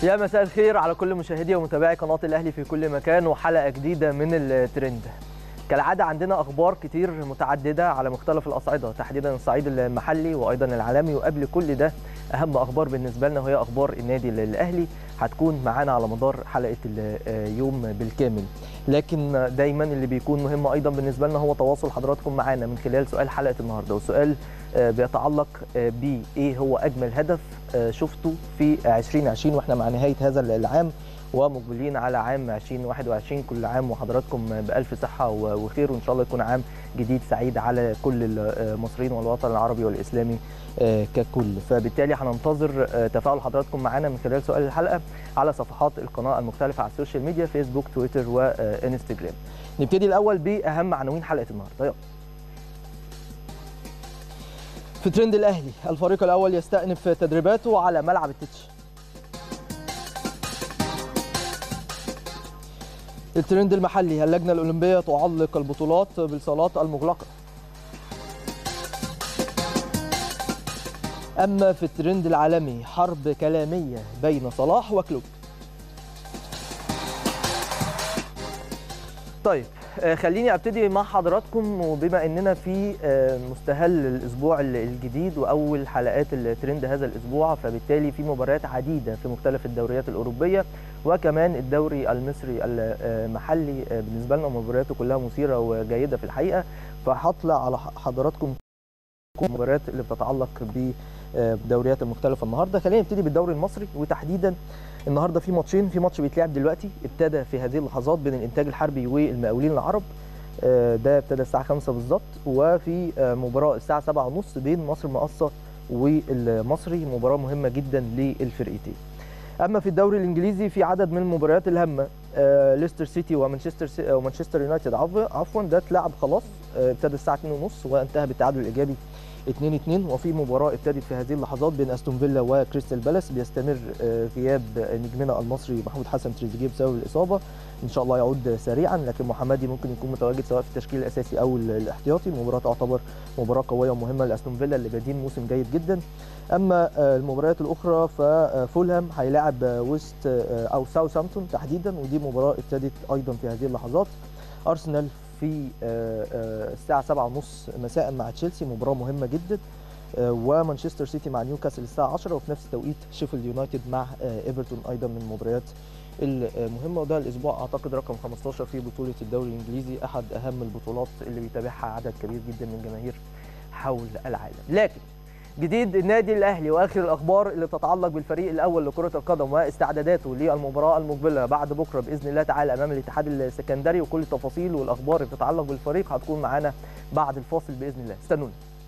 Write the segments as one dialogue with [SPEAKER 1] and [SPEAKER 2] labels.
[SPEAKER 1] يا مساء الخير على كل مشاهدي ومتابعي قناة الأهلي في كل مكان وحلقة جديدة من الترند كالعادة عندنا أخبار كتير متعددة على مختلف الأصعدة تحديدا الصعيد المحلي وأيضا العالمي وقبل كل ده أهم أخبار بالنسبة لنا وهي أخبار النادي الأهلي هتكون معانا على مدار حلقة اليوم بالكامل لكن دايما اللي بيكون مهم أيضا بالنسبة لنا هو تواصل حضراتكم معانا من خلال سؤال حلقة النهاردة والسؤال بيتعلق بإيه هو أجمل هدف شفته في 2020 وإحنا مع نهاية هذا العام ومقبلين على عام 2021 كل عام وحضراتكم بألف صحة وخير وإن شاء الله يكون عام جديد سعيد على كل المصريين والوطن العربي والإسلامي ككل فبالتالي هننتظر تفاعل حضراتكم معنا من خلال سؤال الحلقة على صفحات القناة المختلفة على السوشيال ميديا فيسبوك تويتر وانستجرام نبتدي الأول بأهم عناوين حلقة النهاردة يلا في ترند الأهلي الفريق الأول يستأنف تدريباته على ملعب التتش الترند المحلي اللجنة الأولمبية تعلق البطولات بالصالات المغلقة أما في الترند العالمي حرب كلامية بين صلاح وكلوب طيب خليني ابتدي مع حضراتكم وبما اننا في مستهل الاسبوع الجديد واول حلقات الترند هذا الاسبوع فبالتالي في مباريات عديده في مختلف الدوريات الاوروبيه وكمان الدوري المصري المحلي بالنسبه لنا مبارياته كلها مثيره وجيده في الحقيقه فهطلع على حضراتكم المباريات اللي بتتعلق بالدوريات المختلفه النهارده خلينا نبتدي بالدوري المصري وتحديدا النهارده في ماتشين في ماتش بيتلعب دلوقتي ابتدى في هذه اللحظات بين الانتاج الحربي والمقاولين العرب ده ابتدى الساعه 5 بالظبط وفي مباراه الساعه 7:30 بين مصر المقصه والمصري مباراه مهمه جدا للفرقتين اما في الدوري الانجليزي في عدد من المباريات الهامه ليستر سيتي ومانشستر سي ومانشستر يونايتد عفوا ده اتلعب خلاص ابتدى الساعه 2:30 وانتهى بالتعادل الايجابي 2 2 وفي مباراه ابتدت في هذه اللحظات بين استون فيلا وكريستال بالاس بيستمر غياب نجمنا المصري محمود حسن تريزيجيه بسبب الاصابه ان شاء الله يعود سريعا لكن محمدي ممكن يكون متواجد سواء في التشكيل الاساسي او الاحتياطي المباراه تعتبر مباراه قويه ومهمه لاستون فيلا اللي بادين موسم جيد جدا اما المباريات الاخرى ففولهام هيلاعب ويست او ساوثهامبتون تحديدا ودي مباراه ابتدت ايضا في هذه اللحظات ارسنال في الساعة 7:30 مساء مع تشيلسي مباراة مهمة جدا ومانشستر سيتي مع نيوكاسل الساعة 10 وفي نفس التوقيت شيفيلد يونايتد مع ايفرتون أيضا من المباريات المهمة وده الأسبوع أعتقد رقم 15 في بطولة الدوري الإنجليزي أحد أهم البطولات اللي بيتابعها عدد كبير جدا من الجماهير حول العالم لكن جديد النادي الاهلي واخر الاخبار اللي تتعلق بالفريق الاول لكره القدم واستعداداته للمباراه المقبله بعد بكره باذن الله تعالى امام الاتحاد السكندري وكل التفاصيل والاخبار اللي بتتعلق بالفريق هتكون معانا بعد الفاصل باذن الله استنونا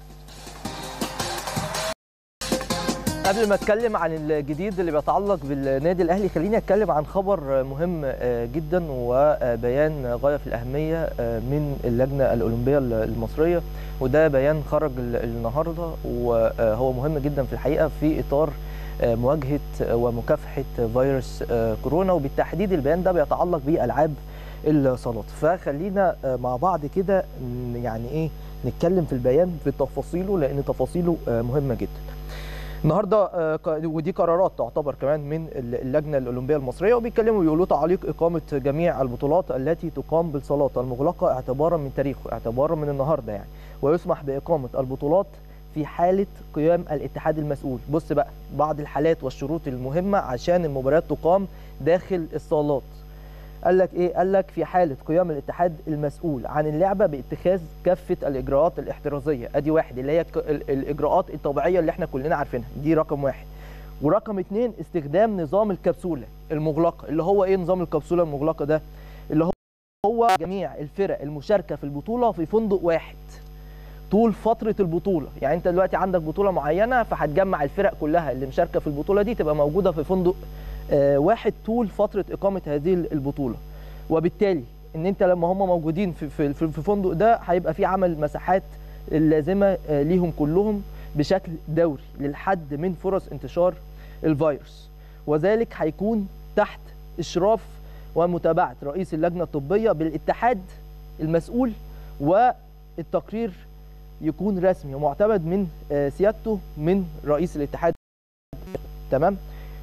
[SPEAKER 1] قبل ما اتكلم عن الجديد اللي بيتعلق بالنادي الاهلي خليني اتكلم عن خبر مهم جدا وبيان غايه في الاهميه من اللجنه الاولمبيه المصريه وده بيان خرج النهارده وهو مهم جدا في الحقيقه في اطار مواجهه ومكافحه فيروس كورونا وبالتحديد البيان ده بيتعلق بالعاب الصالات فخلينا مع بعض كده يعني ايه نتكلم في البيان بتفاصيله لان تفاصيله مهمه جدا النهارده ودي قرارات تعتبر كمان من اللجنه الاولمبيه المصريه وبيتكلموا بيقولوا تعليق اقامه جميع البطولات التي تقام بالصالات المغلقه اعتبارا من تاريخه اعتبارا من النهارده يعني ويسمح باقامه البطولات في حاله قيام الاتحاد المسؤول بص بقى بعض الحالات والشروط المهمه عشان المباريات تقام داخل الصالات قال لك ايه قال لك في حاله قيام الاتحاد المسؤول عن اللعبه باتخاذ كافه الاجراءات الاحترازيه ادي واحد اللي هي الاجراءات الطبيعيه اللي احنا كلنا عارفينها دي رقم واحد ورقم اثنين استخدام نظام الكبسوله المغلقه اللي هو ايه نظام الكبسوله المغلقه ده اللي هو هو جميع الفرق المشاركه في البطوله في فندق واحد طول فتره البطوله يعني انت دلوقتي عندك بطوله معينه فهتجمع الفرق كلها اللي مشاركه في البطوله دي تبقى موجوده في فندق واحد طول فتره اقامه هذه البطوله وبالتالي ان انت لما هم موجودين في في في فندق ده هيبقى في عمل مساحات اللازمه ليهم كلهم بشكل دوري للحد من فرص انتشار الفيروس وذلك هيكون تحت اشراف ومتابعه رئيس اللجنه الطبيه بالاتحاد المسؤول والتقرير يكون رسمي ومعتمد من سيادته من رئيس الاتحاد تمام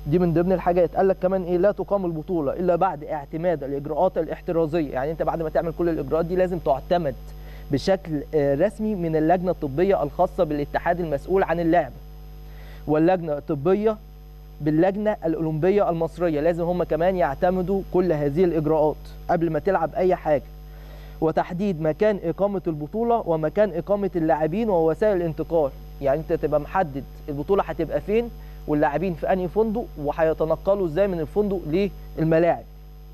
[SPEAKER 1] دي من ضمن الحاجات قال لك كمان ايه لا تقام البطوله الا بعد اعتماد الاجراءات الاحترازيه يعني انت بعد ما تعمل كل الاجراءات دي لازم تعتمد بشكل رسمي من اللجنه الطبيه الخاصه بالاتحاد المسؤول عن اللعبه واللجنه الطبيه باللجنه الاولمبيه المصريه لازم هم كمان يعتمدوا كل هذه الاجراءات قبل ما تلعب اي حاجه وتحديد مكان اقامه البطوله ومكان اقامه اللاعبين ووسائل الانتقال يعني انت تبقى محدد البطوله هتبقى فين واللاعبين في انهي فندق وهيتنقلوا ازاي من الفندق للملاعب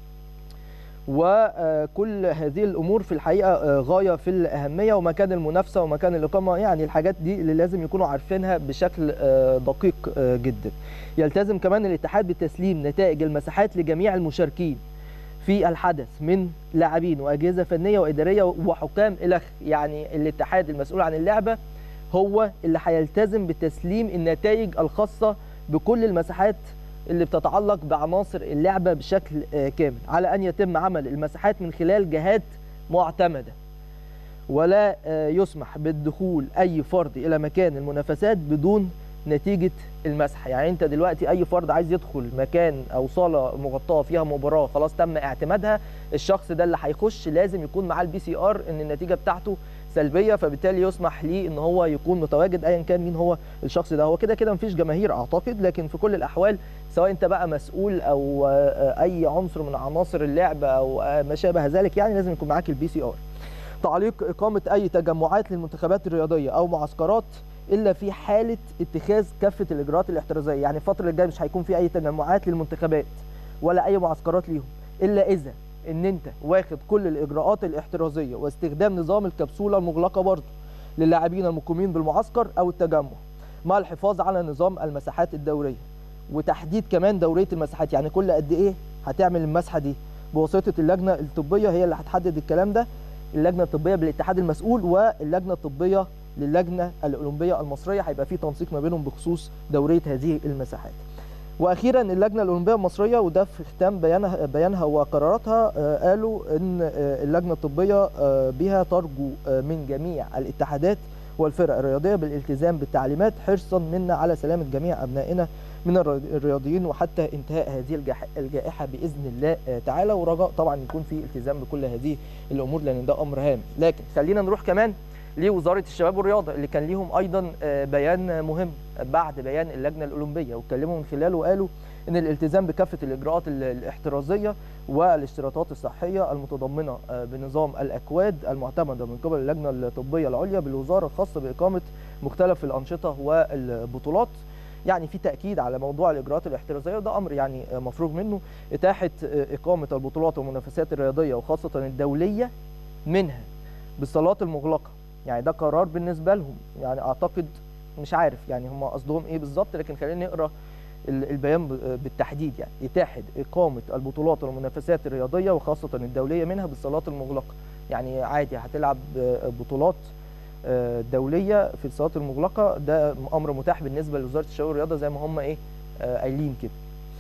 [SPEAKER 1] وكل هذه الامور في الحقيقه غايه في الاهميه ومكان المنافسه ومكان الاقامه يعني الحاجات دي اللي لازم يكونوا عارفينها بشكل دقيق جدا يلتزم كمان الاتحاد بتسليم نتائج المساحات لجميع المشاركين في الحدث من لاعبين واجهزه فنيه واداريه وحكام الى يعني الاتحاد المسؤول عن اللعبه هو اللي هيلتزم بتسليم النتائج الخاصه بكل المساحات اللي بتتعلق بعناصر اللعبه بشكل كامل على ان يتم عمل المساحات من خلال جهات معتمده ولا يسمح بالدخول اي فرد الى مكان المنافسات بدون نتيجه المسح يعني انت دلوقتي اي فرد عايز يدخل مكان او صاله مغطاه فيها مباراه خلاص تم اعتمادها الشخص ده اللي هيخش لازم يكون معاه البي سي ار ان النتيجه بتاعته سلبيه فبالتالي يسمح ليه ان هو يكون متواجد ايا كان مين هو الشخص ده هو كده كده مفيش جماهير اعتقد لكن في كل الاحوال سواء انت بقى مسؤول او اي عنصر من عناصر اللعبه او ما شابه ذلك يعني لازم يكون معاك البي سي ار تعليق اقامه اي تجمعات للمنتخبات الرياضيه او معسكرات الا في حاله اتخاذ كافه الاجراءات الاحترازيه يعني الفتره الجايه مش هيكون في اي تجمعات للمنتخبات ولا اي معسكرات ليهم الا اذا ان انت واخد كل الاجراءات الاحترازيه واستخدام نظام الكبسوله المغلقه برضه للاعبين المقيمين بالمعسكر او التجمع مع الحفاظ على نظام المساحات الدوريه وتحديد كمان دوريه المساحات يعني كل قد ايه هتعمل المسحه دي بواسطه اللجنه الطبيه هي اللي هتحدد الكلام ده اللجنه الطبيه بالاتحاد المسؤول واللجنه الطبيه للجنه الاولمبيه المصريه هيبقى في تنسيق ما بينهم بخصوص دوريه هذه المساحات واخيرا اللجنه الاولمبيه المصريه وده في ختام بيانها بيانها وقراراتها قالوا ان اللجنه الطبيه بها ترجو من جميع الاتحادات والفرق الرياضيه بالالتزام بالتعليمات حرصا منا على سلامه جميع ابنائنا من الرياضيين وحتى انتهاء هذه الجائحه باذن الله تعالى ورجاء طبعا يكون في التزام بكل هذه الامور لان ده امر هام لكن خلينا نروح كمان لوزاره الشباب والرياضه اللي كان ليهم ايضا بيان مهم بعد بيان اللجنه الاولمبيه واتكلموا من خلاله وقالوا ان الالتزام بكافه الاجراءات الاحترازيه والاشتراطات الصحيه المتضمنه بنظام الاكواد المعتمده من قبل اللجنه الطبيه العليا بالوزاره الخاصه باقامه مختلف الانشطه والبطولات يعني في تاكيد على موضوع الاجراءات الاحترازيه وده امر يعني مفروغ منه اتاحه اقامه البطولات والمنافسات الرياضيه وخاصه الدوليه منها بالصالات المغلقه يعني ده قرار بالنسبه لهم يعني اعتقد مش عارف يعني هم قصدهم ايه بالظبط لكن خلينا نقرا البيان بالتحديد يعني اتاحه اقامه البطولات والمنافسات الرياضيه وخاصه الدوليه منها بالصالات المغلقه يعني عادي هتلعب بطولات دوليه في الصالات المغلقه ده امر متاح بالنسبه لوزاره الشباب والرياضه زي ما هم ايه قايلين كده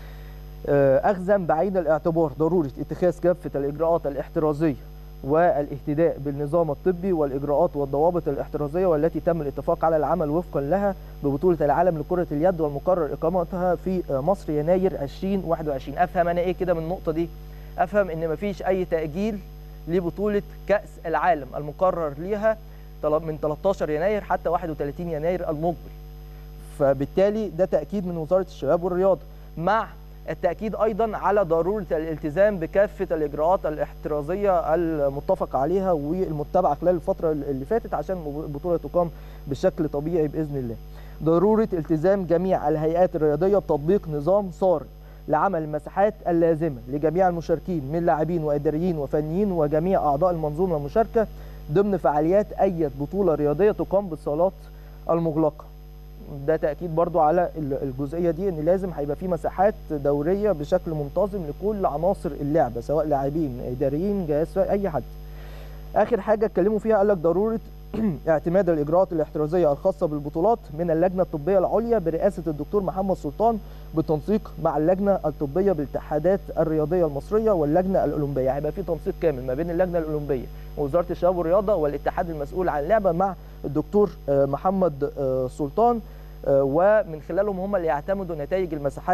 [SPEAKER 1] اخذا بعين الاعتبار ضروره اتخاذ كافه الاجراءات الاحترازيه والاهتداء بالنظام الطبي والاجراءات والضوابط الاحترازيه والتي تم الاتفاق على العمل وفقا لها ببطوله العالم لكره اليد والمقرر اقامتها في مصر يناير 2021 افهم انا ايه كده من النقطه دي افهم ان مفيش اي تاجيل لبطوله كاس العالم المقرر ليها من 13 يناير حتى 31 يناير المقبل فبالتالي ده تاكيد من وزاره الشباب والرياضه مع التأكيد أيضا على ضرورة الالتزام بكافة الإجراءات الاحترازية المتفق عليها والمتبعة خلال الفترة اللي فاتت عشان البطولة تقام بشكل طبيعي بإذن الله ضرورة التزام جميع الهيئات الرياضية بتطبيق نظام صارم لعمل المساحات اللازمة لجميع المشاركين من لاعبين وإداريين وفنيين وجميع أعضاء المنظومة المشاركة ضمن فعاليات أي بطولة رياضية تقام بالصالات المغلقة ده تاكيد برضو على الجزئيه دي ان لازم هيبقى في مساحات دوريه بشكل منتظم لكل عناصر اللعبه سواء لاعبين اداريين جهاز اي حد اخر حاجه اتكلموا فيها قال لك ضروره اعتماد الاجراءات الاحترازيه الخاصه بالبطولات من اللجنه الطبيه العليا برئاسه الدكتور محمد سلطان بالتنسيق مع اللجنه الطبيه بالاتحادات الرياضيه المصريه واللجنه الاولمبيه هيبقى في تنسيق كامل ما بين اللجنه الاولمبيه ووزاره الشباب والرياضه والاتحاد المسؤول عن اللعبه مع الدكتور محمد سلطان ومن خلالهم هم اللي يعتمدوا نتائج المساحات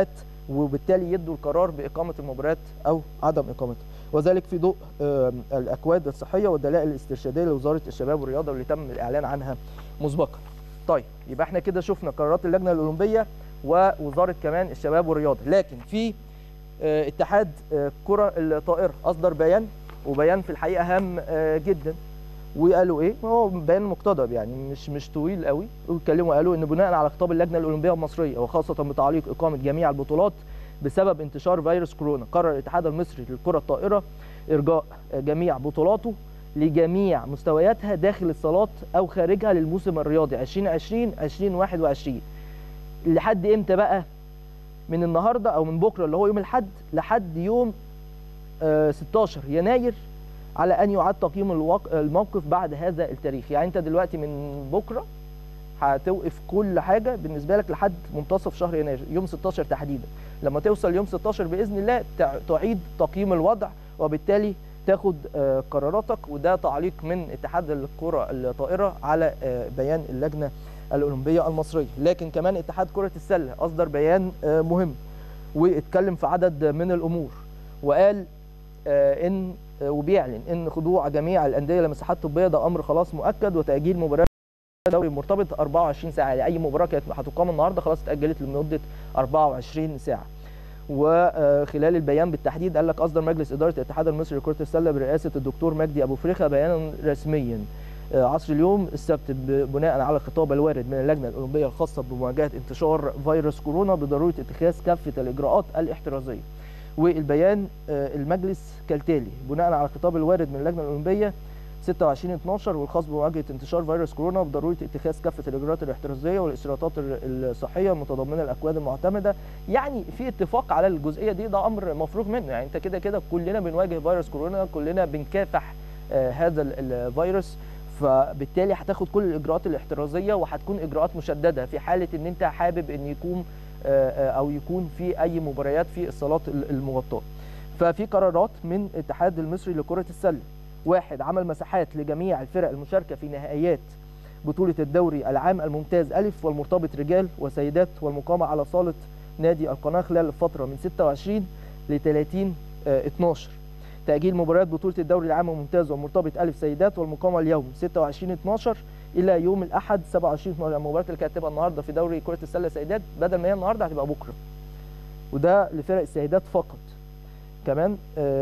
[SPEAKER 1] وبالتالي يدوا القرار باقامه المباريات او عدم اقامتها وذلك في ضوء الاكواد الصحيه والدلائل الاسترشاديه لوزاره الشباب والرياضه واللي تم الاعلان عنها مسبقا. طيب يبقى احنا كده شفنا قرارات اللجنه الاولمبيه ووزاره كمان الشباب والرياضه لكن في اتحاد كره الطائره اصدر بيان وبيان في الحقيقه هام جدا وقالوا ايه هو بيان مقتضب يعني مش مش طويل قوي واتكلموا قالوا ان بناء على خطاب اللجنه الاولمبيه المصريه وخاصه بتعليق اقامه جميع البطولات بسبب انتشار فيروس كورونا قرر الاتحاد المصري للكره الطائره ارجاء جميع بطولاته لجميع مستوياتها داخل الصالات او خارجها للموسم الرياضي 2020 2021 لحد امتى بقى من النهارده او من بكره اللي هو يوم الاحد لحد يوم 16 يناير على ان يعاد تقييم الموقف بعد هذا التاريخ يعني انت دلوقتي من بكره هتوقف كل حاجه بالنسبه لك لحد منتصف شهر يناير يوم 16 تحديدا لما توصل يوم 16 باذن الله تعيد تقييم الوضع وبالتالي تاخد قراراتك وده تعليق من اتحاد الكره الطائره على بيان اللجنه الاولمبيه المصريه لكن كمان اتحاد كره السله اصدر بيان مهم واتكلم في عدد من الامور وقال ان وبيعلن ان خضوع جميع الانديه لمساحات طبيه ده امر خلاص مؤكد وتاجيل مباريات الدوري المرتبط 24 ساعه يعني اي مباراه كانت هتقام النهارده خلاص اتاجلت لمده 24 ساعه وخلال البيان بالتحديد قال لك اصدر مجلس اداره الاتحاد المصري لكره السله برئاسه الدكتور مجدي ابو فريخه بيانا رسميا عصر اليوم السبت بناء على الخطاب الوارد من اللجنه الاولمبيه الخاصه بمواجهه انتشار فيروس كورونا بضروره اتخاذ كافه الاجراءات الاحترازيه والبيان المجلس كالتالي بناء على الخطاب الوارد من اللجنه الاولمبيه 26 12 والخاص بمواجهه انتشار فيروس كورونا بضروره اتخاذ كافه الاجراءات الاحترازيه والاشتراطات الصحيه المتضمنه الاكواد المعتمده يعني في اتفاق على الجزئيه دي ده امر مفروغ منه يعني انت كده كده كلنا بنواجه فيروس كورونا كلنا بنكافح آه هذا الفيروس فبالتالي هتاخد كل الاجراءات الاحترازيه وهتكون اجراءات مشدده في حاله ان انت حابب ان يكون آه او يكون في اي مباريات في الصالات المغطاه ففي قرارات من الاتحاد المصري لكره السله واحد عمل مساحات لجميع الفرق المشاركة في نهائيات بطولة الدوري العام الممتاز ألف والمرتبط رجال وسيدات والمقامة على صالة نادي القناة خلال الفترة من 26 ل 30 12 تأجيل مباريات بطولة الدوري العام الممتاز والمرتبط ألف سيدات والمقامة اليوم 26 12 إلى يوم الأحد 27 12 المباريات اللي كانت هتبقى النهارده في دوري كرة السلة سيدات بدل ما هي النهارده هتبقى بكرة وده لفرق السيدات فقط كمان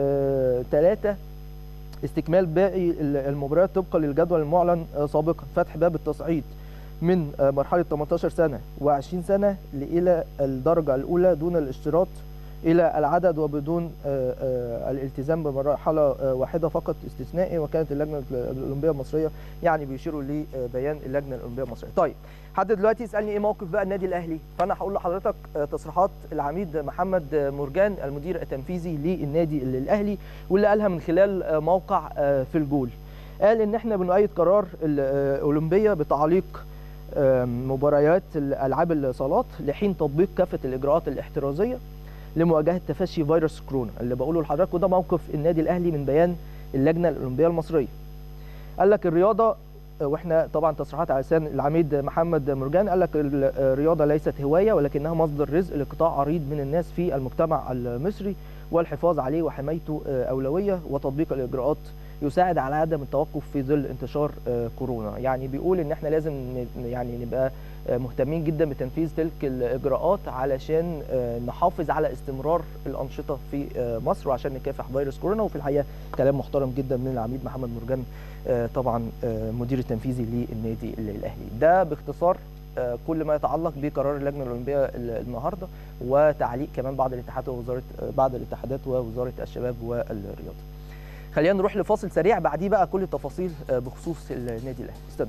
[SPEAKER 1] ثلاثة آه استكمال باقي المباريات طبقا للجدول المعلن سابقا فتح باب التصعيد من مرحله 18 سنه و20 سنه الى الدرجه الاولى دون الاشتراط الى العدد وبدون الالتزام بمرحله واحده فقط استثنائي وكانت اللجنه الاولمبيه المصريه يعني بيشيروا لبيان اللجنه الاولمبيه المصريه. طيب حد دلوقتي يسالني ايه موقف بقى النادي الاهلي؟ فانا هقول لحضرتك تصريحات العميد محمد مرجان المدير التنفيذي للنادي الاهلي واللي قالها من خلال موقع في الجول. قال ان احنا بنؤيد قرار الاولمبيه بتعليق مباريات العاب الصالات لحين تطبيق كافه الاجراءات الاحترازيه لمواجهه تفشي فيروس كورونا اللي بقوله لحضرتك وده موقف النادي الاهلي من بيان اللجنه الاولمبيه المصريه. قال لك الرياضه واحنا طبعا تصريحات على لسان العميد محمد مرجان قال لك الرياضه ليست هوايه ولكنها مصدر رزق لقطاع عريض من الناس في المجتمع المصري والحفاظ عليه وحمايته اولويه وتطبيق الاجراءات يساعد على عدم التوقف في ظل انتشار كورونا يعني بيقول ان احنا لازم يعني نبقى مهتمين جدا بتنفيذ تلك الاجراءات علشان نحافظ على استمرار الانشطه في مصر وعشان نكافح فيروس كورونا وفي الحقيقه كلام محترم جدا من العميد محمد مرجان طبعا مدير التنفيذي للنادي الاهلي ده باختصار كل ما يتعلق بقرار اللجنه الاولمبيه النهارده وتعليق كمان بعض الاتحادات ووزاره بعض الاتحادات ووزاره الشباب والرياضه خلينا نروح لفاصل سريع بعديه بقى كل التفاصيل بخصوص النادي الاهلي استنى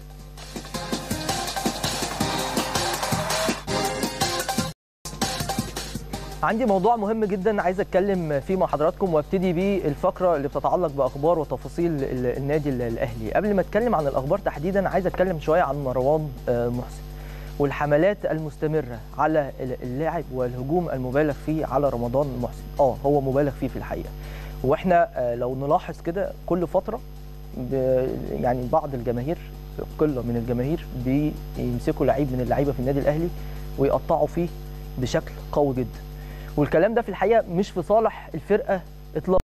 [SPEAKER 1] عندي موضوع مهم جدا عايز اتكلم فيه مع حضراتكم وابتدي بالفقره اللي بتتعلق باخبار وتفاصيل النادي الاهلي قبل ما اتكلم عن الاخبار تحديدا عايز اتكلم شويه عن مروان محسن والحملات المستمره على اللاعب والهجوم المبالغ فيه على رمضان محسن اه هو مبالغ فيه في الحقيقه واحنا لو نلاحظ كده كل فتره يعني بعض الجماهير قله من الجماهير بيمسكوا لعيب من اللعيبه في النادي الاهلي ويقطعوا فيه بشكل قوي جدا والكلام ده في الحقيقه مش في صالح الفرقه اطلاقا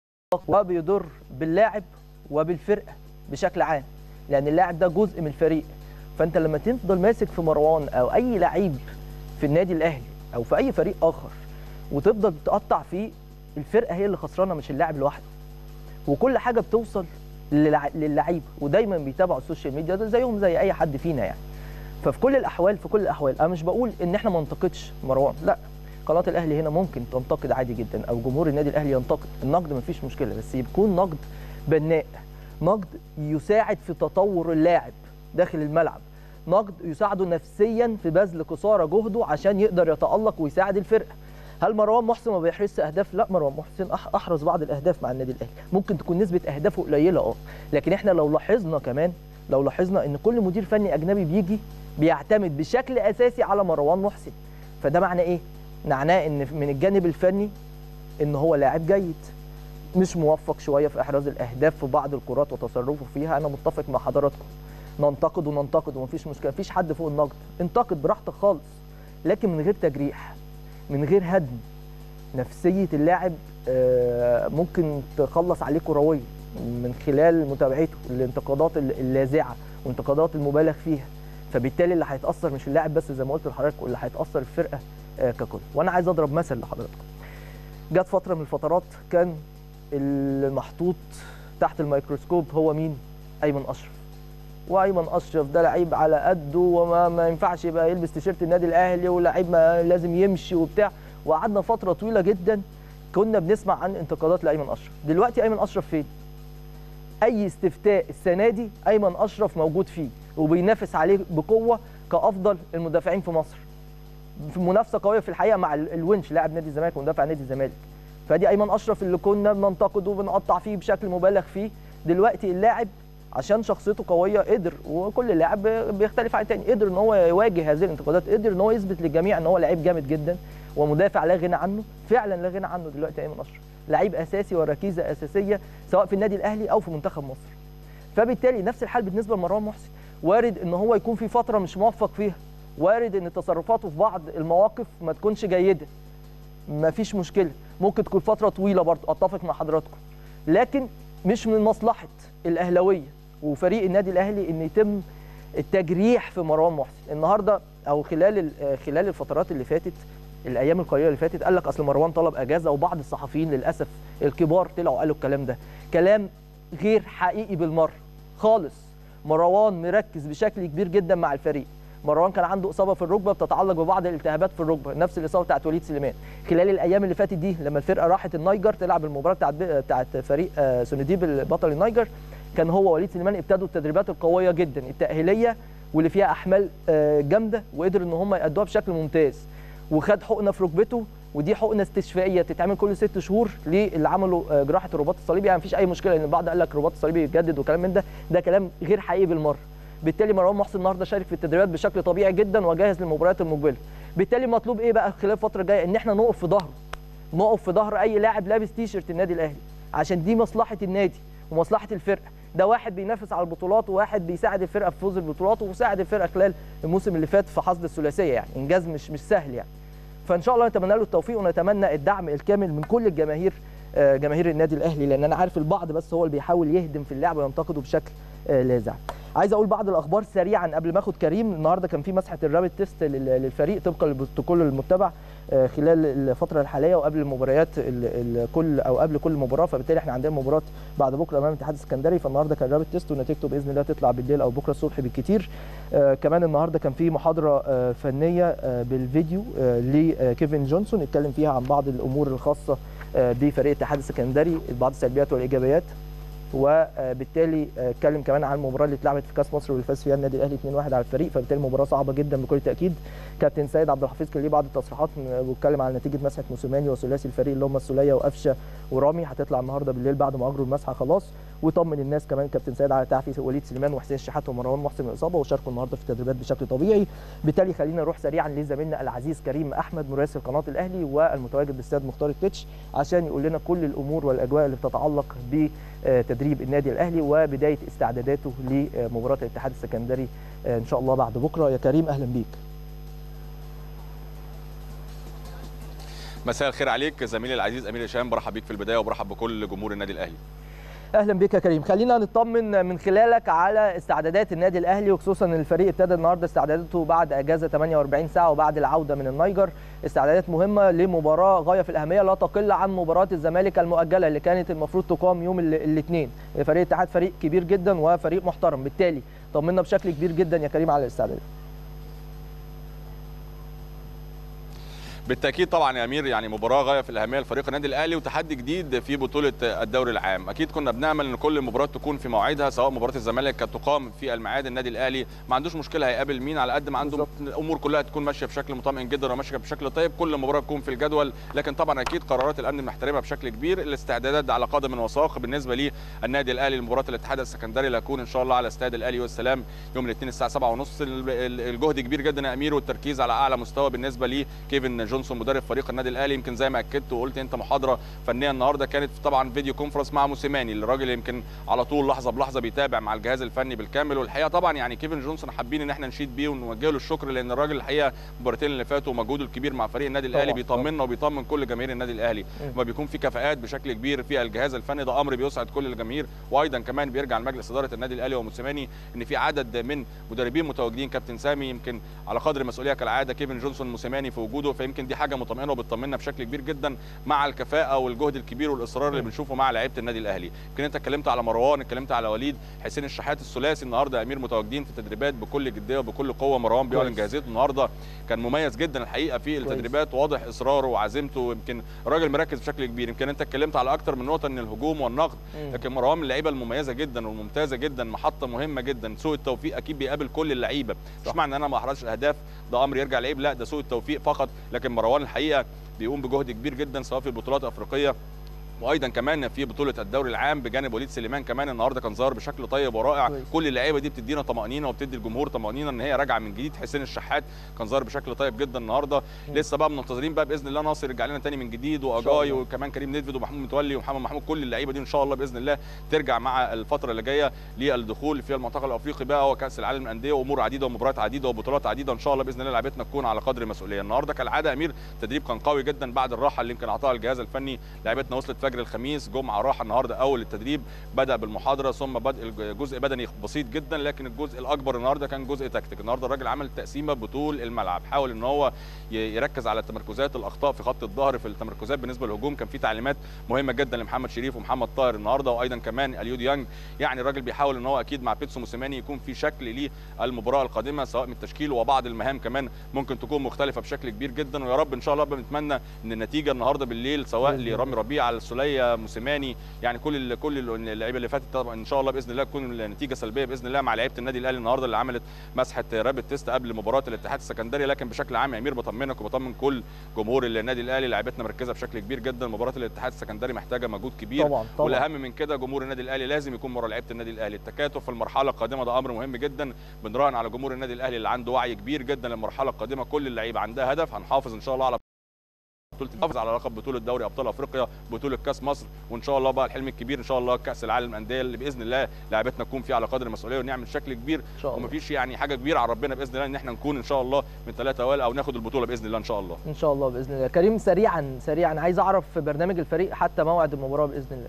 [SPEAKER 1] وبيضر باللاعب وبالفرقه بشكل عام لان اللاعب ده جزء من الفريق فانت لما تفضل ماسك في مروان او اي لعيب في النادي الاهلي او في اي فريق اخر وتفضل تقطع فيه الفرقه هي اللي خسرانه مش اللاعب لوحده وكل حاجه بتوصل للع- للعيبه ودايما بيتابعوا السوشيال ميديا ده زيهم زي اي حد فينا يعني ففي كل الاحوال في كل الاحوال انا مش بقول ان احنا ما ننتقدش مروان لا قناه الاهلي هنا ممكن تنتقد عادي جدا او جمهور النادي الاهلي ينتقد النقد مفيش مشكله بس يكون نقد بناء نقد يساعد في تطور اللاعب داخل الملعب نقد يساعده نفسيا في بذل قصارى جهده عشان يقدر يتالق ويساعد الفرقه هل مروان محسن ما بيحرزش اهداف لا مروان محسن أح- احرز بعض الاهداف مع النادي الاهلي ممكن تكون نسبه اهدافه قليله اه لكن احنا لو لاحظنا كمان لو لاحظنا ان كل مدير فني اجنبي بيجي بيعتمد بشكل اساسي على مروان محسن فده معناه ايه معناه ان من الجانب الفني ان هو لاعب جيد مش موفق شويه في احراز الاهداف في بعض الكرات وتصرفه فيها انا متفق مع حضراتكم ننتقد وننتقد ومفيش مشكله مفيش حد فوق النقد انتقد براحتك خالص لكن من غير تجريح من غير هدم نفسيه اللاعب آه، ممكن تخلص عليه كرويا من خلال متابعته الانتقادات اللاذعه والانتقادات المبالغ فيها فبالتالي اللي هيتاثر مش اللاعب بس زي ما قلت لحضرتك اللي هيتاثر الفرقه آه، ككل وانا عايز اضرب مثل لحضراتكم جت فتره من الفترات كان المحطوط تحت الميكروسكوب هو مين ايمن اشرف وايمن اشرف ده لعيب على قده وما ما ينفعش يبقى يلبس تيشيرت النادي الاهلي ولعيب ما لازم يمشي وبتاع وقعدنا فتره طويله جدا كنا بنسمع عن انتقادات لايمن اشرف دلوقتي ايمن اشرف فين اي استفتاء السنه دي ايمن اشرف موجود فيه وبينافس عليه بقوه كافضل المدافعين في مصر في منافسه قويه في الحقيقه مع ال- الونش لاعب نادي الزمالك ومدافع نادي الزمالك فدي ايمن اشرف اللي كنا بننتقده وبنقطع فيه بشكل مبالغ فيه دلوقتي اللاعب عشان شخصيته قويه قدر وكل لاعب بيختلف عن التاني قدر ان هو يواجه هذه الانتقادات قدر ان هو يثبت للجميع ان هو لعيب جامد جدا ومدافع لا غنى عنه فعلا لا غنى عنه دلوقتي ايمن اشرف لعيب اساسي وركيزه اساسيه سواء في النادي الاهلي او في منتخب مصر فبالتالي نفس الحال بالنسبه لمروان محسن وارد ان هو يكون في فتره مش موفق فيها وارد ان تصرفاته في بعض المواقف ما تكونش جيده ما فيش مشكله ممكن تكون فتره طويله برضه اتفق مع حضراتكم لكن مش من مصلحه الاهلاويه وفريق النادي الاهلي ان يتم التجريح في مروان محسن النهارده او خلال ال- خلال الفترات اللي فاتت الايام القليله اللي فاتت قال لك اصل مروان طلب اجازه وبعض الصحفيين للاسف الكبار طلعوا قالوا الكلام ده كلام غير حقيقي بالمره خالص مروان مركز بشكل كبير جدا مع الفريق مروان كان عنده اصابه في الركبه بتتعلق ببعض الالتهابات في الركبه نفس الاصابه بتاعت وليد سليمان خلال الايام اللي فاتت دي لما الفرقه راحت النيجر تلعب المباراه بتاعت بتاعت فريق آه، سونديب بطل النيجر كان هو ووليد سليمان ابتدوا التدريبات القويه جدا التاهيليه واللي فيها احمال آه، جامده وقدر ان هم يأدوها بشكل ممتاز وخد حقنه في ركبته ودي حقنه استشفائيه تتعمل كل ست شهور للي عملوا آه، جراحه الرباط الصليبي يعني مفيش اي مشكله لان البعض قال لك الرباط الصليبي يتجدد وكلام من ده ده كلام غير حقيقي بالمره بالتالي مروان محسن النهارده شارك في التدريبات بشكل طبيعي جدا وجاهز للمباريات المقبله بالتالي مطلوب ايه بقى خلال الفتره الجايه ان احنا نقف في ظهره نقف في ظهر اي لاعب لابس تيشرت النادي الاهلي عشان دي مصلحه النادي ومصلحه الفرقه ده واحد بينافس على البطولات وواحد بيساعد الفرقه في فوز البطولات وساعد الفرقه خلال الموسم اللي فات في حصد الثلاثيه يعني انجاز مش مش سهل يعني فان شاء الله نتمنى له التوفيق ونتمنى الدعم الكامل من كل الجماهير آه، جماهير النادي الاهلي لان انا عارف البعض بس هو اللي بيحاول يهدم في اللعب وينتقده بشكل آه، لاذع عايز اقول بعض الاخبار سريعا قبل ما اخد كريم النهارده كان في مسحه الرابط تيست لل- للفريق طبقا للبروتوكول المتبع آه، خلال الفتره الحاليه وقبل المباريات ال- ال- كل او قبل كل مباراه فبالتالي احنا عندنا مباراه بعد بكره امام الاتحاد السكندري فالنهارده كان رابط تيست ونتيجته باذن الله تطلع بالليل او بكره الصبح بالكتير آه، كمان النهارده كان في محاضره آه، فنيه آه، بالفيديو آه، لكيفن جونسون اتكلم فيها عن بعض الامور الخاصه آه، بفريق الاتحاد السكندري بعض السلبيات والايجابيات وبالتالي آه، اتكلم كمان عن المباراه اللي اتلعبت في كاس مصر واللي فاز فيها النادي الاهلي 2-1 على الفريق فبالتالي مباراه صعبه جدا بكل تاكيد كابتن سيد عبد الحفيظ كان ليه بعض التصريحات م- واتكلم عن نتيجه مسحه موسيماني وثلاثي الفريق اللي هم السوليه وقفشه ورامي هتطلع النهارده بالليل بعد ما اجروا المسحه خلاص وطمن الناس كمان كابتن سيد على تعافي وليد سليمان وحسين الشحات ومروان محسن من الاصابه وشاركوا النهارده في التدريبات بشكل طبيعي بالتالي خلينا نروح سريعا لزميلنا العزيز كريم احمد مراسل قناه الاهلي والمتواجد باستاد مختار التتش عشان يقول لنا كل الامور والاجواء اللي بتتعلق بتدريب النادي الاهلي وبدايه استعداداته لمباراه الاتحاد السكندري آه، ان شاء الله بعد بكره يا كريم اهلا بيك
[SPEAKER 2] مساء الخير عليك زميلي العزيز امير هشام برحب بيك في البدايه وبرحب بكل جمهور النادي الاهلي
[SPEAKER 1] اهلا بك يا كريم خلينا نطمن من خلالك على استعدادات النادي الاهلي وخصوصا الفريق ابتدى النهارده استعداداته بعد اجازه 48 ساعه وبعد العوده من النيجر استعدادات مهمه لمباراه غايه في الاهميه لا تقل عن مباراه الزمالك المؤجله اللي كانت المفروض تقام يوم الاثنين فريق الاتحاد فريق كبير جدا وفريق محترم بالتالي طمنا بشكل كبير جدا يا كريم على الاستعدادات
[SPEAKER 2] بالتاكيد طبعا يا امير يعني مباراه غايه في الاهميه لفريق النادي الاهلي وتحدي جديد في بطوله الدوري العام اكيد كنا بنامل ان كل مباراه تكون في موعدها سواء مباراه الزمالك كانت تقام في الميعاد النادي الاهلي ما عندوش مشكله هيقابل مين على قد ما عنده الامور كلها تكون ماشيه بشكل مطمئن جدا وماشيه بشكل طيب كل مباراه تكون في الجدول لكن طبعا اكيد قرارات الامن بنحترمها بشكل كبير الاستعدادات على قدم وساق بالنسبه للنادي الاهلي لمباراه الاتحاد السكندري اللي هتكون ان شاء الله على استاد الاهلي والسلام يوم الاثنين الساعه 7:30 الجهد كبير جدا يا امير والتركيز على اعلى مستوى بالنسبه لكيفن جونسون مدرب فريق النادي الاهلي يمكن زي ما اكدت وقلت انت محاضره فنيه النهارده كانت طبعا فيديو كونفرنس مع موسيماني الراجل يمكن على طول لحظه بلحظه بيتابع مع الجهاز الفني بالكامل والحقيقه طبعا يعني كيفن جونسون حابين ان احنا نشيد بيه ونوجه له الشكر لان الراجل الحقيقه المباراتين اللي فاتوا ومجهوده الكبير مع فريق النادي الاهلي بيطمنا وبيطمن كل جماهير النادي الاهلي لما بيكون في كفاءات بشكل كبير في الجهاز الفني ده امر بيسعد كل الجماهير وايضا كمان بيرجع لمجلس اداره النادي الاهلي وموسيماني ان في عدد من مدربين متواجدين كابتن سامي يمكن على قدر المسؤوليه كالعاده كيفن جونسون موسيماني في وجوده فيمكن دي حاجه مطمئنه وبتطمنا بشكل كبير جدا مع الكفاءه والجهد الكبير والاصرار اللي بنشوفه مع لعيبه النادي الاهلي يمكن انت اتكلمت على مروان اتكلمت على وليد حسين الشحات الثلاثي النهارده امير متواجدين في التدريبات بكل جديه وبكل قوه مروان بيعلن جاهزيته النهارده كان مميز جدا الحقيقه في التدريبات واضح اصراره وعزيمته ويمكن الراجل مركز بشكل كبير يمكن انت اتكلمت على اكتر من نقطه من الهجوم والنقد لكن مروان من اللعيبه المميزه جدا والممتازه جدا محطه مهمه جدا سوء التوفيق اكيد بيقابل كل اللعيبه مش معنى ان انا ما احرزش اهداف ده امر يرجع لعيب لا ده سوء التوفيق فقط لكن مروان الحقيقه بيقوم بجهد كبير جدا سواء في البطولات الافريقيه وايضا كمان في بطوله الدوري العام بجانب وليد سليمان كمان النهارده كان ظاهر بشكل طيب ورائع كويس. كل اللعيبه دي بتدينا طمانينه وبتدي الجمهور طمانينه ان هي راجعه من جديد حسين الشحات كان ظاهر بشكل طيب جدا النهارده م. لسه بقى منتظرين بقى باذن الله ناصر يرجع لنا تاني من جديد واجاي وكمان كريم نيدفيد ومحمود متولي ومحمد محمود كل اللعيبه دي ان شاء الله باذن الله ترجع مع الفتره اللي جايه للدخول في المعتقل الافريقي بقى وكاس العالم للانديه وامور عديده ومباريات عديده وبطولات عديده ان شاء الله باذن الله لعيبتنا تكون على قدر المسؤوليه النهارده كالعاده امير تدريب كان قوي جدا بعد الراحه اللي يمكن اعطاها الجهاز الفني لعيبتنا وصلت فجر الخميس جمعه راحه النهارده اول التدريب بدا بالمحاضره ثم بدا جزء بدني بسيط جدا لكن الجزء الاكبر النهارده كان جزء تكتيك النهارده الراجل عمل تقسيمه بطول الملعب حاول ان هو يركز على التمركزات الاخطاء في خط الظهر في التمركزات بالنسبه للهجوم كان في تعليمات مهمه جدا لمحمد شريف ومحمد طاهر النهارده وايضا كمان اليو ديانج يعني الراجل بيحاول ان هو اكيد مع بيتسو موسيماني يكون في شكل للمباراه القادمه سواء من التشكيل وبعض المهام كمان ممكن تكون مختلفه بشكل كبير جدا ويا رب ان شاء الله بنتمنى ان النتيجه النهارده بالليل سواء لرامي ربيع على السوليه موسيماني يعني كل كل اللعيبه اللي فاتت طبعا ان شاء الله باذن الله تكون النتيجه سلبيه باذن الله مع لعيبه النادي الاهلي النهارده اللي عملت مسحه رابط تيست قبل مباراه الاتحاد السكندري لكن بشكل عام يا امير بطمنك وبطمن كل جمهور النادي الاهلي لعيبتنا مركزه بشكل كبير جدا مباراه الاتحاد السكندري محتاجه مجهود كبير
[SPEAKER 1] طبعا طبعا
[SPEAKER 2] والاهم من كده جمهور النادي الاهلي لازم يكون ورا لعيبه النادي الاهلي التكاتف في المرحله القادمه ده امر مهم جدا بنراهن على جمهور النادي الاهلي اللي عنده وعي كبير جدا للمرحله القادمه كل اللعيبه عندها هدف هنحافظ ان شاء الله على بطوله نحافظ على لقب بطوله دوري ابطال افريقيا بطوله كاس مصر وان شاء الله بقى الحلم الكبير ان شاء الله كاس العالم للانديه اللي باذن الله لاعبتنا تكون فيه على قدر المسؤوليه ونعمل شكل كبير ومفيش يعني حاجه كبيره على ربنا باذن الله ان احنا نكون ان شاء الله من ثلاثه اوائل او ناخد البطوله باذن الله ان شاء الله
[SPEAKER 1] ان شاء الله باذن الله كريم سريعا سريعا عايز اعرف في برنامج الفريق حتى موعد المباراه باذن الله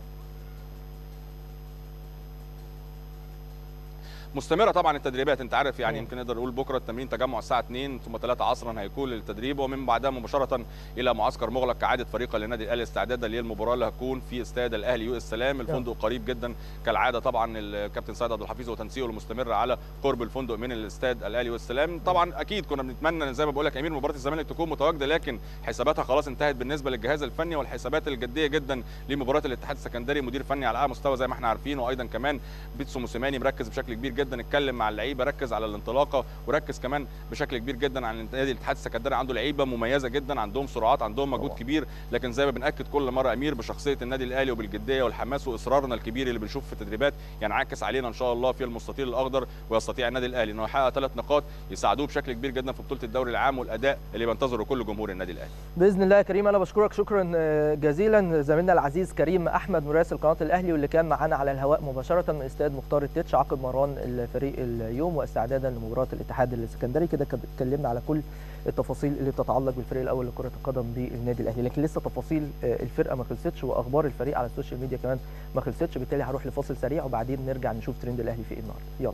[SPEAKER 2] مستمره طبعا التدريبات انت عارف يعني يمكن نقدر نقول بكره التمرين تجمع الساعه 2 ثم 3 عصرا هيكون التدريب ومن بعدها مباشره الى معسكر مغلق كعاده فريق النادي الاهلي استعدادا للمباراه اللي هتكون في استاد الاهلي يو السلام الفندق قريب جدا كالعاده طبعا الكابتن سيد عبد الحفيظ وتنسيقه المستمر على قرب الفندق من الاستاد الاهلي يو السلام طبعا اكيد كنا بنتمنى زي ما بقول لك امير مباراه الزمالك تكون متواجده لكن حساباتها خلاص انتهت بالنسبه للجهاز الفني والحسابات الجديه جدا لمباراه الاتحاد السكندري مدير فني على اعلى مستوى زي ما احنا عارفين وايضا كمان بيتسو موسيماني مركز بشكل كبير جدا اتكلم مع اللعيبه ركز على الانطلاقه وركز كمان بشكل كبير جدا على نادي الاتحاد السكندري عنده لعيبه مميزه جدا عندهم سرعات عندهم مجهود كبير لكن زي ما بناكد كل مره امير بشخصيه النادي الاهلي وبالجديه والحماس واصرارنا الكبير اللي بنشوفه في التدريبات ينعكس يعني علينا ان شاء الله في المستطيل الاخضر ويستطيع النادي الاهلي انه يحقق ثلاث نقاط يساعدوه بشكل كبير جدا في بطوله الدوري العام والاداء اللي بينتظره كل جمهور النادي الاهلي
[SPEAKER 1] باذن الله يا كريم انا بشكرك شكرا جزيلا زميلنا العزيز كريم احمد مراسل قناه الاهلي واللي كان معانا على الهواء مباشره من استاد مختار التتش عقب مران الفريق اليوم واستعدادا لمباراه الاتحاد السكندري كده اتكلمنا على كل التفاصيل اللي بتتعلق بالفريق الاول لكره القدم بالنادي الاهلي لكن لسه تفاصيل الفرقه ما خلصتش واخبار الفريق على السوشيال ميديا كمان ما خلصتش بالتالي هروح لفاصل سريع وبعدين نرجع نشوف ترند الاهلي في ايه النهارده يلا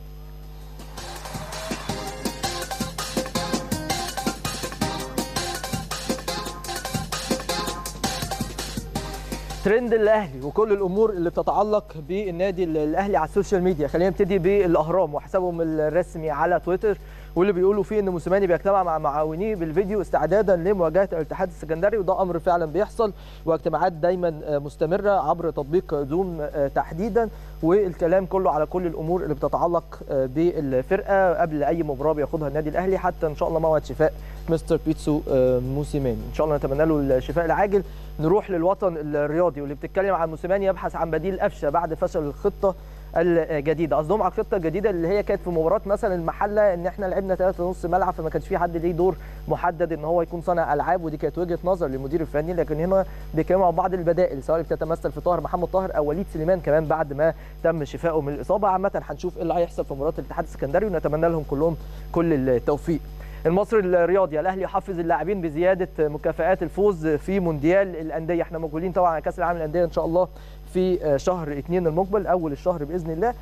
[SPEAKER 1] ترند الاهلي وكل الامور اللي بتتعلق بالنادي الاهلي على السوشيال ميديا خلينا نبتدي بالاهرام وحسابهم الرسمي على تويتر واللي بيقولوا فيه ان موسيماني بيجتمع مع معاونيه بالفيديو استعدادا لمواجهه الاتحاد السكندري وده امر فعلا بيحصل واجتماعات دايما مستمره عبر تطبيق زوم تحديدا والكلام كله على كل الامور اللي بتتعلق بالفرقه قبل اي مباراه بياخدها النادي الاهلي حتى ان شاء الله موعد شفاء مستر بيتسو موسيماني ان شاء الله نتمنى له الشفاء العاجل نروح للوطن الرياضي واللي بتتكلم عن موسيماني يبحث عن بديل قفشه بعد فشل الخطه الجديده قصدهم على الخطه الجديده اللي هي كانت في مباراه مثلا المحله ان احنا لعبنا 3 نص ملعب فما كانش في حد ليه دور محدد ان هو يكون صانع العاب ودي كانت وجهه نظر للمدير الفني لكن هنا بيتكلموا عن بعض البدائل سواء بتتمثل في طاهر محمد طاهر او وليد سليمان كمان بعد ما تم شفائه من الاصابه عامه هنشوف ايه اللي هيحصل في مباراه الاتحاد السكندري ونتمنى لهم كلهم كل التوفيق المصري الرياضي الاهلي يحفز اللاعبين بزياده مكافآت الفوز في مونديال الانديه احنا موجودين طبعا على كاس العالم للانديه ان شاء الله في شهر اثنين المقبل اول الشهر باذن الله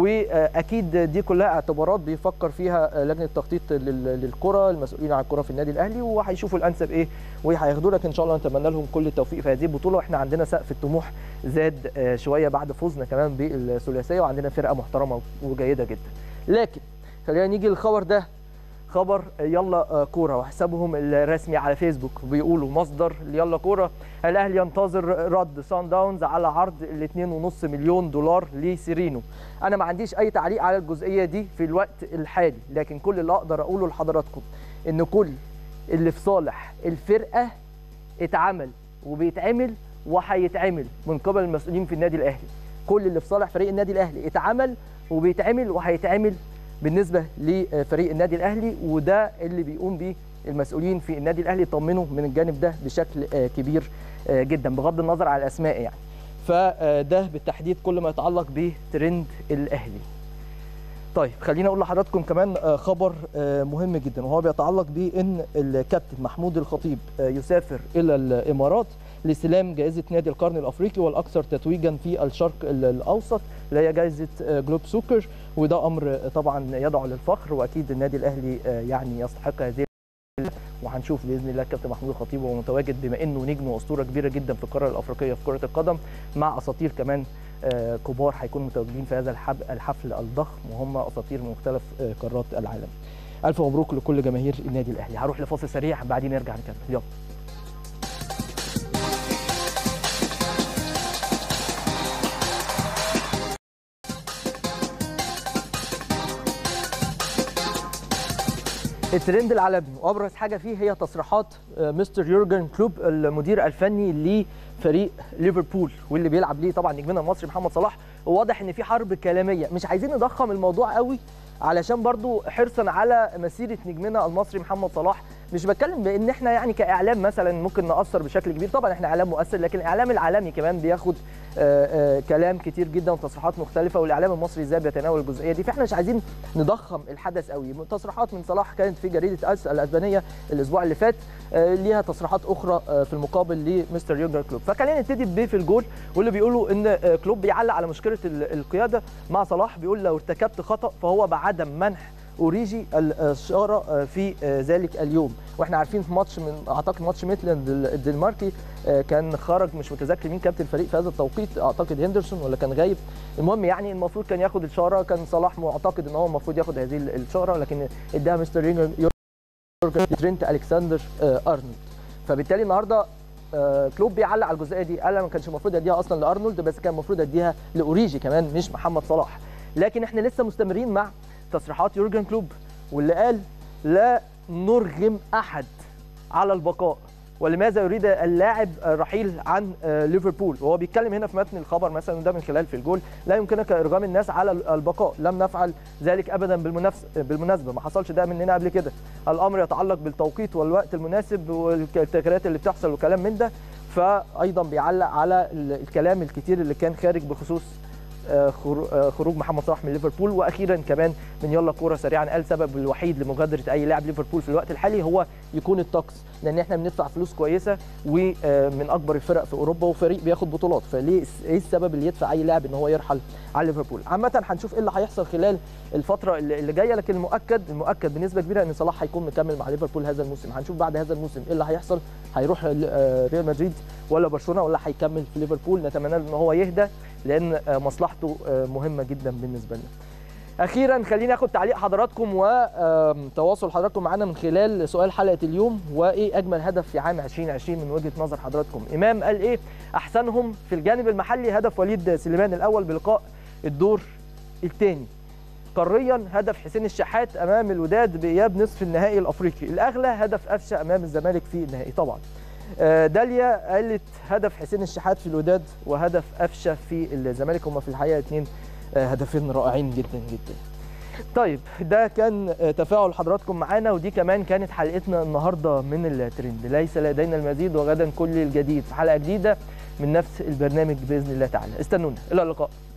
[SPEAKER 1] واكيد دي كلها اعتبارات بيفكر فيها لجنه التخطيط للكره المسؤولين عن الكره في النادي الاهلي وهيشوفوا الانسب ايه وهياخدوا لك ان شاء الله نتمنى لهم كل التوفيق في هذه البطوله واحنا عندنا سقف الطموح زاد شويه بعد فوزنا كمان بالثلاثيه وعندنا فرقه محترمه وجيده جدا لكن خلينا نيجي للخبر ده خبر يلا كوره وحسابهم الرسمي على فيسبوك بيقولوا مصدر يلا كوره الاهلي ينتظر رد سان داونز على عرض ال 2.5 مليون دولار لسيرينو انا ما عنديش اي تعليق على الجزئيه دي في الوقت الحالي لكن كل اللي اقدر اقوله لحضراتكم ان كل اللي في صالح الفرقه اتعمل وبيتعمل وهيتعمل من قبل المسؤولين في النادي الاهلي كل اللي في صالح فريق النادي الاهلي اتعمل وبيتعمل وهيتعمل بالنسبه لفريق النادي الاهلي وده اللي بيقوم بيه المسؤولين في النادي الاهلي يطمنوا من الجانب ده بشكل كبير جدا بغض النظر على الاسماء يعني فده بالتحديد كل ما يتعلق بترند الاهلي طيب خلينا اقول لحضراتكم كمان خبر مهم جدا وهو بيتعلق بان الكابتن محمود الخطيب يسافر الى الامارات لاستلام جائزه نادي القرن الافريقي والاكثر تتويجا في الشرق الاوسط اللي هي جائزه جلوب سوكر وده امر طبعا يدعو للفخر واكيد النادي الاهلي يعني يستحق هذه وهنشوف باذن الله الكابتن محمود الخطيب وهو متواجد بما انه نجم واسطوره كبيره جدا في القاره الافريقيه في كره القدم مع اساطير كمان كبار هيكونوا متواجدين في هذا الحفل الضخم وهم اساطير من مختلف قارات العالم. الف مبروك لكل جماهير النادي الاهلي هروح لفاصل سريع بعدين نرجع نكمل يلا الترند العالمي وابرز حاجه فيه هي تصريحات مستر يورجن كلوب المدير الفني لفريق ليفربول واللي بيلعب ليه طبعا نجمنا المصري محمد صلاح وواضح ان في حرب كلاميه مش عايزين نضخم الموضوع قوي علشان برضو حرصا على مسيره نجمنا المصري محمد صلاح مش بتكلم بان احنا يعني كاعلام مثلا ممكن ناثر بشكل كبير طبعا احنا اعلام مؤثر لكن الاعلام العالمي كمان بياخد آآ آآ كلام كتير جدا وتصريحات مختلفه والاعلام المصري ازاي بيتناول الجزئيه دي فاحنا مش عايزين نضخم الحدث قوي تصريحات من صلاح كانت في جريده اس الاسبانيه الاسبوع اللي فات ليها تصريحات اخرى في المقابل لمستر يورجن كلوب فخلينا نبتدي بيه في الجول واللي بيقولوا ان كلوب بيعلق على مشكله القياده مع صلاح بيقول لو ارتكبت خطا فهو بعدم منح اوريجي الاشاره في ذلك اليوم واحنا عارفين في ماتش من اعتقد ماتش ميتلاند الدنماركي كان خرج مش متذكر مين كابتن الفريق في هذا التوقيت اعتقد هندرسون ولا كان غايب المهم يعني المفروض كان ياخد الاشاره كان صلاح معتقد ان هو المفروض ياخد هذه الاشاره لكن اداها مستر يورجن ترينت الكسندر ارنولد فبالتالي النهارده كلوب بيعلق على الجزئيه دي قال ما كانش المفروض اديها اصلا لارنولد بس كان المفروض اديها لاوريجي كمان مش محمد صلاح لكن احنا لسه مستمرين مع تصريحات يورجن كلوب واللي قال لا نرغم احد على البقاء ولماذا يريد اللاعب الرحيل عن ليفربول وهو بيتكلم هنا في متن الخبر مثلا ده من خلال في الجول لا يمكنك ارغام الناس على البقاء لم نفعل ذلك ابدا بالمنافس بالمناسبه ما حصلش ده مننا قبل كده الامر يتعلق بالتوقيت والوقت المناسب والتغييرات اللي بتحصل وكلام من ده فايضا بيعلق على الكلام الكتير اللي كان خارج بخصوص آه، خرو- آه، خروج محمد صلاح من ليفربول واخيرا كمان من يلا كوره سريعا قال سبب الوحيد لمغادره اي لاعب ليفربول في الوقت الحالي هو يكون الطقس لان احنا بندفع فلوس كويسه ومن اكبر الفرق في اوروبا وفريق بياخد بطولات فليه ايه السبب اللي يدفع اي لاعب ان هو يرحل على ليفربول عامه هنشوف ايه اللي هيحصل خلال الفتره اللي اللي جايه لكن المؤكد المؤكد بنسبه كبيره ان صلاح هيكون مكمل مع ليفربول هذا الموسم هنشوف بعد هذا الموسم ايه اللي هيحصل هيروح آه، ريال مدريد ولا برشلونه ولا هيكمل في ليفربول نتمنى له ان هو يهدى لان آه، مصلحته آه، مهمه جدا بالنسبه لنا اخيرا خليني اخد تعليق حضراتكم وتواصل حضراتكم معنا من خلال سؤال حلقه اليوم وايه اجمل هدف في عام 2020 من وجهه نظر حضراتكم امام قال ايه احسنهم في الجانب المحلي هدف وليد سليمان الاول بلقاء الدور الثاني قاريا هدف حسين الشحات امام الوداد باياب نصف النهائي الافريقي الاغلى هدف قفشه امام الزمالك في النهائي طبعا آه، داليا قالت هدف حسين الشحات في الوداد وهدف قفشه في الزمالك هما في الحقيقه اثنين هدفين رائعين جدا جدا طيب ده كان آه، تفاعل حضراتكم معانا ودي كمان كانت حلقتنا النهارده من الترند ليس لدينا المزيد وغدا كل الجديد في حلقه جديده من نفس البرنامج باذن الله تعالى استنونا الى اللقاء